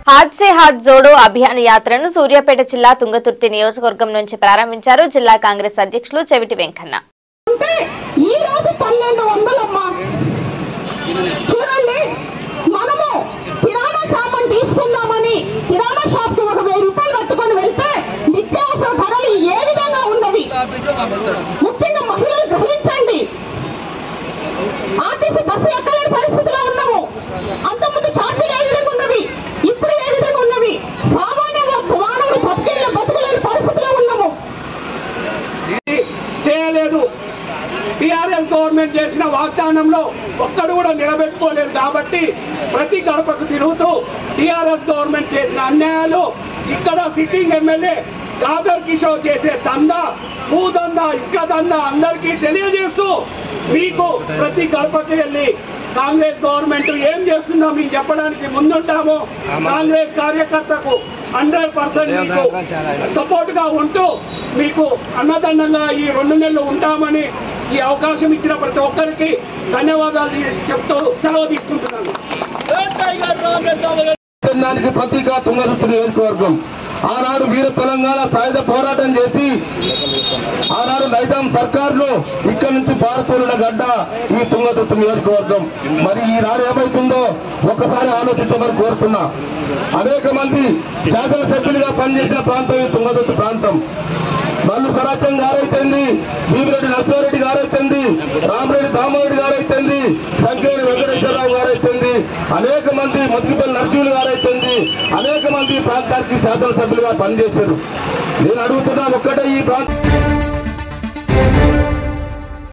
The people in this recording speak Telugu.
హాత్ సే హాత్ జోడో అభియాన్ యాత్రను సూర్యాపేట జిల్లా తుంగతుర్తి నియోజకవర్గం నుంచి ప్రారంభించారు జిల్లా కాంగ్రెస్ అధ్యక్షులు చెవిటి వెంకన్న అంటే ఈ రోజు పన్నెండు వందలమ్మా చూడండి మనము కిరాణా సామాన్ తీసుకుందామని కిరాణా షాప్ కి ఒక వెయ్యి రూపాయలు పట్టుకొని వెళ్తే నిత్యావసర ధరలు ఏ విధంగా ఉన్నవి ముఖ్యంగా మహిళలు గ్రహించండి ఆర్టీసీ బస్సు ఎక్కలేని పరిస్థితిలో ఉన్నాము అంతకుముందు ఛార్జీలు ఏ విధంగా ఉన్నవి ఇప్పుడు ఏ విధంగా ఉన్నవి సామాన్య మానవుడు బతికే బతకలేని పరిస్థితిలో ఉన్నాము చేయలేదు టిఆర్ఎస్ గవర్నమెంట్ చేసిన వాగ్దానంలో ఒక్కడు కూడా నిలబెట్టుకోలేదు కాబట్టి ప్రతి గడపకు తిరుగుతూ టిఆర్ఎస్ గవర్నమెంట్ చేసిన అన్యాయాలు ఇక్కడ సిట్టింగ్ ఎమ్మెల్యే దాదర్ కిషోర్ చేసే దందా భూదందా ఇసుక దందా అందరికీ తెలియజేస్తూ మీకు ప్రతి గడపకి వెళ్ళి కాంగ్రెస్ గవర్నమెంట్ ఏం చేస్తుందో మీకు చెప్పడానికి ముందుంటాము కాంగ్రెస్ కార్యకర్తకు హండ్రెడ్ పర్సెంట్ మీకు సపోర్ట్ గా ఉంటూ మీకు అన్నదండంగా ఈ రెండు నెలలు ఉంటామని ఈ అవకాశం ఇచ్చిన ప్రతి ఒక్కరికి ధన్యవాదాలు చెప్తూ సెలవు తీసుకుంటున్నాను దానికి ప్రతీక తుంగతుర్తి నియోజకవర్గం ఆనాడు వీర తెలంగాణ సాయుధ పోరాటం చేసి ఆనాడు నైజాం సర్కార్ను ఇక్కడి నుంచి పారుతోలిన గడ్డ ఈ తుంగతుర్తి నియోజకవర్గం మరి ఈనాడు ఏమైతుందో ఒక్కసారి ఆలోచించమని కోరుతున్నా అనేక మంది శాసనసభ్యులుగా పనిచేసిన ప్రాంతం ఈ తుంగతుర్తి ప్రాంతం మల్లు సరాచం గారైతుంది భీమిరెడ్డి నరసింహారెడ్డి గారైతుంది రామరెడ్డి దామోరెడ్డి గారైతుంది సంకేని వెంకటేశ్వరరావు గారైతుంది అనేక మంది మద్దిపల్లి నరసింహులు గారైతుంది అనేక మంది ఈ ప్రాంతానికి శాసనసభ్యులుగా పనిచేశారు నేను అడుగుతున్నా ఒక్కటే ఈ ప్రాంతం